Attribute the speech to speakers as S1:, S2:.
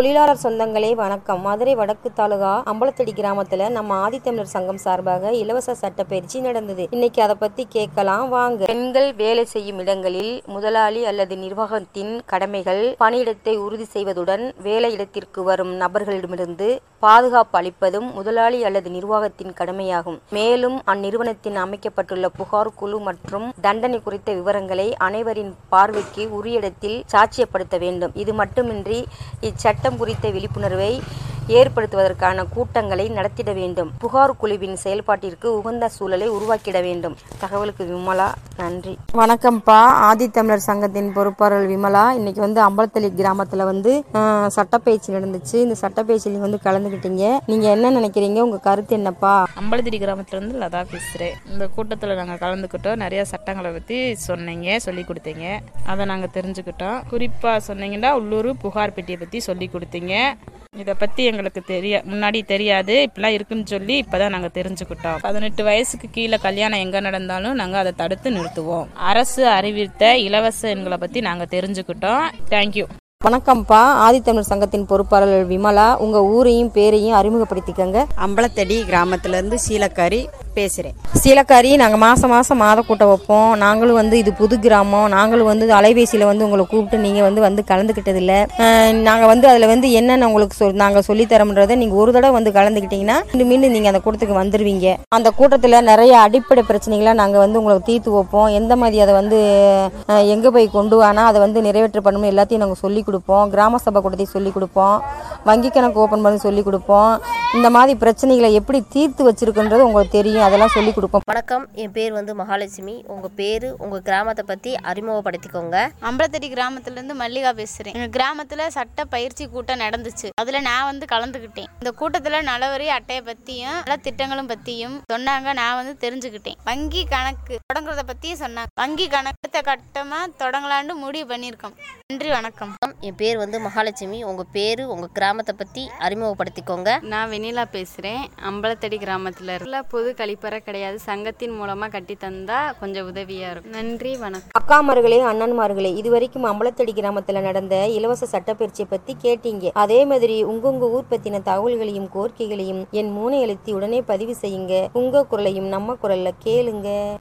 S1: தொழிலாளர் சொந்தங்களே வணக்கம் மதுரை வடக்கு தாலுகா அம்பலத்தடி கிராமத்துல நம்ம ஆதித்தமிழர் சங்கம் சார்பாக இலவச சட்ட பயிற்சி நடந்தது இன்னைக்கு அதை பத்தி கேட்கலாம் வாங்க பெண்கள் வேலை செய்யும் இடங்களில் முதலாளி அல்லது நிர்வாகத்தின் கடமைகள் பணியிடத்தை உறுதி செய்வதுடன் வேலையிடத்திற்கு வரும் நபர்களிடமிருந்து பாதுகாப்பு அளிப்பதும் முதலாளி அல்லது நிர்வாகத்தின் கடமையாகும் மேலும் அந்நிறுவனத்தின் அமைக்கப்பட்டுள்ள புகார் குழு மற்றும் தண்டனை குறித்த விவரங்களை அனைவரின் பார்வைக்கு உரிய இடத்தில் சாட்சியப்படுத்த வேண்டும் இது மட்டுமின்றி இச்சட்டம் குறித்த விழிப்புணர்வை ஏற்படுத்துவதற்கான கூட்டங்களை நடத்திட வேண்டும் புகார் குழுவின் செயல்பாட்டிற்கு உகந்த சூழலை உருவாக்கிட வேண்டும் தகவலுக்கு விமலா நன்றி வணக்கம்ப்பா ஆதித்தமிழர் சங்கத்தின் பொறுப்பாளர் விமலா இன்னைக்கு வந்து அம்பலத்தளி கிராமத்துல வந்து அஹ், சட்டப்பயிற்சி நடந்துச்சு இந்த சட்டப்பயிற்சியில் நீங்க வந்து கலந்துக்கிட்டீங்க நீங்க என்ன நினைக்கிறீங்க உங்க கருத்து என்னப்பா
S2: அம்பலத்திரி கிராமத்துலேருந்து லதா பேசுகிறேன் இந்த கூட்டத்தில் நாங்கள் கலந்துக்கிட்டோம் நிறைய சட்டங்களை பற்றி சொன்னீங்க சொல்லி கொடுத்தீங்க அதை நாங்கள் தெரிஞ்சுக்கிட்டோம் குறிப்பாக சொன்னீங்கன்னா உள்ளூர் புகார் பெட்டியை பற்றி சொல்லி கொடுத்தீங்க இதை பற்றி எங்களுக்கு தெரிய முன்னாடி தெரியாது இப்படிலாம் இருக்குன்னு சொல்லி இப்போ தான் நாங்கள் தெரிஞ்சுக்கிட்டோம் பதினெட்டு வயசுக்கு கீழே கல்யாணம் எங்கே நடந்தாலும் நாங்கள் அதை தடுத்து நிறுத்துவோம் அரசு அறிவித்த இலவச எண்களை பற்றி நாங்கள் தெரிஞ்சுக்கிட்டோம் தேங்க்யூ
S1: வணக்கம்ப்பா ஆதித்தமிழர் சங்கத்தின் பொறுப்பாளர் விமலா உங்க ஊரையும் பேரையும் அறிமுகப்படுத்திக்கங்க
S3: அம்பலத்தடி கிராமத்துலேருந்து சீலக்காரி பேசுகிறேன்
S1: சீலக்காரி நாங்கள் மாதம் மாதம் மாத கூட்டம் வைப்போம் நாங்களும் வந்து இது புது கிராமம் நாங்களும் வந்து அலைபேசியில் வந்து உங்களை கூப்பிட்டு நீங்கள் வந்து வந்து கலந்துக்கிட்டதில்ல நாங்கள் வந்து அதில் வந்து என்னென்ன உங்களுக்கு சொல் நாங்கள் சொல்லித்தரோம்ன்றதை நீங்கள் ஒரு தடவை வந்து கலந்துக்கிட்டீங்கன்னா மீண்டும் மீண்டும் நீங்கள் அந்த கூட்டத்துக்கு வந்துடுவீங்க அந்த கூட்டத்தில் நிறைய அடிப்படை பிரச்சனைகளை நாங்கள் வந்து உங்களுக்கு தீர்த்து வைப்போம் எந்த மாதிரி அதை வந்து எங்கே போய் கொண்டு வானா அதை வந்து நிறைவேற்ற பண்ணணும் எல்லாத்தையும் நாங்கள் சொல்லி கொடுப்போம் கிராம சபை கூட்டத்தையும் சொல்லி கொடுப்போம் வங்கி கணக்கு ஓப்பன் பண்ணி சொல்லி கொடுப்போம் இந்த மாதிரி பிரச்சனைகளை எப்படி தீர்த்து வச்சிருக்குன்றது உங்களுக்கு தெரியும் அதெல்லாம் சொல்லி கொடுப்போம்
S4: வணக்கம் என் பேர் வந்து மகாலட்சுமி உங்கள் பேர் உங்கள் கிராமத்தை பற்றி அறிமுகப்படுத்திக்கோங்க
S5: அம்பலத்தடி கிராமத்துலேருந்து மல்லிகா பேசுகிறேன் எங்கள் கிராமத்தில் சட்ட பயிற்சி கூட்டம் நடந்துச்சு அதில் நான் வந்து கலந்துக்கிட்டேன் இந்த கூட்டத்தில் நலவரி அட்டையை பற்றியும் நல்ல திட்டங்களும் பற்றியும் சொன்னாங்க நான் வந்து தெரிஞ்சுக்கிட்டேன் வங்கி கணக்கு தொடங்குறத பற்றியும் சொன்னாங்க வங்கி கணக்கு அடுத்த கட்டமாக தொடங்கலான்னு முடிவு பண்ணியிருக்கோம் நன்றி வணக்கம்
S4: என் பேர் வந்து மகாலட்சுமி உங்கள் பேர் உங்கள் கிராமத்தை பற்றி அறிமுகப்படுத்திக்கோங்க
S6: நான் வெண்ணிலா பேசுகிறேன் அம்பலத்தடி கிராமத்தில் இருக்க பொது கழிப்பறை கிடையாது சங்கத்தின் மூலமாக கட்டி தந்தா கொஞ்சம் உதவியாக இருக்கும் நன்றி வணக்கம்
S1: அக்காமார்களே அண்ணன்மார்களே இதுவரைக்கும் அம்பலத்தடி கிராமத்துல நடந்த இலவச சட்டப்பயிற்சியை பத்தி கேட்டீங்க அதே மாதிரி உங்க உங்க ஊர் பத்தின தகவல்களையும் கோரிக்கைகளையும் என் மூனை எழுத்தி உடனே பதிவு செய்யுங்க உங்க குரலையும் நம்ம குரல்ல கேளுங்க